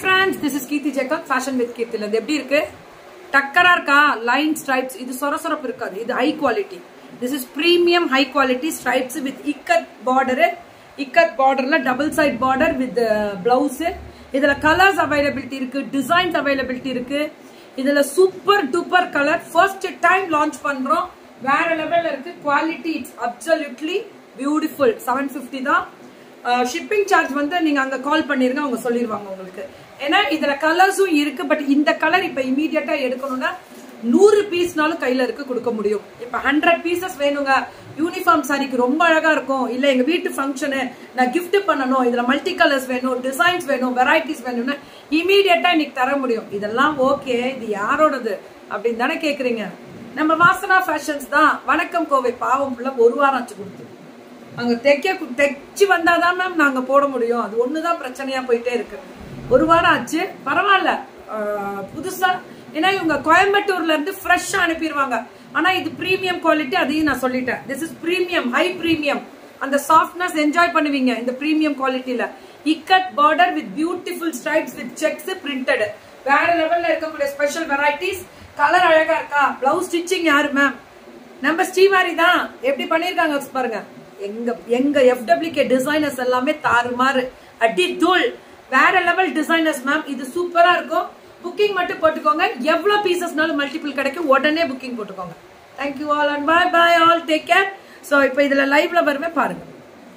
friends this is Keerthi Jacob fashion with கீர்த்தில இது எப்படி இருக்கு டக்கரா இருக்கா லைன் ஸ்ட்ரைப்ஸ் இது சொர சொரப்பு இருக்காது இது high quality this is premium high quality stripes with ikat border ikat பார்டர்ல double side border with blouse இதுல கலர்ஸ் அவைலபிலிட்டி இருக்கு டிசைன்ஸ் அவைலபிலிட்டி இருக்கு இதுல super duper colour first time launch பண்றோம் வேற லெவல்ல இருக்கு quality it's absolutely beautiful seven fifty தான் ஷிப்பிங் சார்ஜ் வந்து நீங்க அங்க கால் பண்ணிருங்க அவங்க சொல்லிடுவாங்க உங்களுக்கு ஏன்னா இதுல கலர்ஸும் இருக்கு பட் இந்த கலர் இப்ப இமீடியட்டா எடுக்கணும்னா நூறு பீஸ்னாலும் கையில இருக்கு கொடுக்க முடியும் இப்ப ஹண்ட்ரட் பீசஸ் வேணுங்க யூனிஃபார்ம் சாரிக்கு ரொம்ப அழகா இருக்கும் இல்ல எங்க வீட்டு ஃபங்க்ஷனு நான் gift பண்ணணும் இதுல மல்டி கலர்ஸ் வேணும் டிசைன்ஸ் வேணும் வெரைட்டிஸ் வேணும்னு இமீடியட்டா இன்னைக்கு தர முடியும் இதெல்லாம் ஓகே இது யாரோடது அப்படின்னு தானே கேக்குறீங்க நம்ம வாசனா ஃபேஷன்ஸ் தான் வணக்கம் கோவை பாவம் ஃபுல்லா ஒரு வாரம் ஆச்சு கொடுத்து அங்க தைக்க தைச்சு வந்தாதான் மேம் நாங்க போட முடியும் அது ஒண்ணுதான் பிரச்சனையா போயிட்டே இருக்கு ஒரு வாரம் ஆச்சு பரவாயில்ல ஆஹ் புதுசா ஏன்னா இவங்க கோயம்புத்தூர்ல இருந்து ஃப்ரெஷ்ஷா அனுப்பிடுவாங்க ஆனா இது பிரீமியம் குவாலிட்டி அதையும் நான் சொல்லிட்டேன் this is premium high premium அந்த சாஃப்ட்னஸ் என்ஜாய் பண்ணுவீங்க இந்த பிரீமியம் குவாலிட்டியில ikat border with beautiful stripes with checks printed வேற லெவல்ல இருக்கக்கூடிய ஸ்பெஷல் வெரைட்டிஸ் கலர் அழகா இருக்கா பிளவுஸ் ஸ்டிச்சிங் யாரு மேம் நம்ம ஸ்ரீமாரி தான் எப்படி பண்ணிருக்காங்க பாருங்க எங்க எங்க எஃப்டபிள்யூகே டிசைனர்ஸ் எல்லாமே தாறுமாறு அடி தூள் வேற லெவல் டிசைனர்ஸ் மேம் இது சூப்பரா இருக்கும் புக்கிங் மட்டும் போட்டுக்கோங்க எவ்வளவு பீசஸ்னாலும் மல்டிபிள் கிடைக்கும் உடனே புக்கிங் போட்டுக்கோங்க thank you all and bye bye all take care so இப்போ இதுல லைவ்ல வருவேன் பாருங்க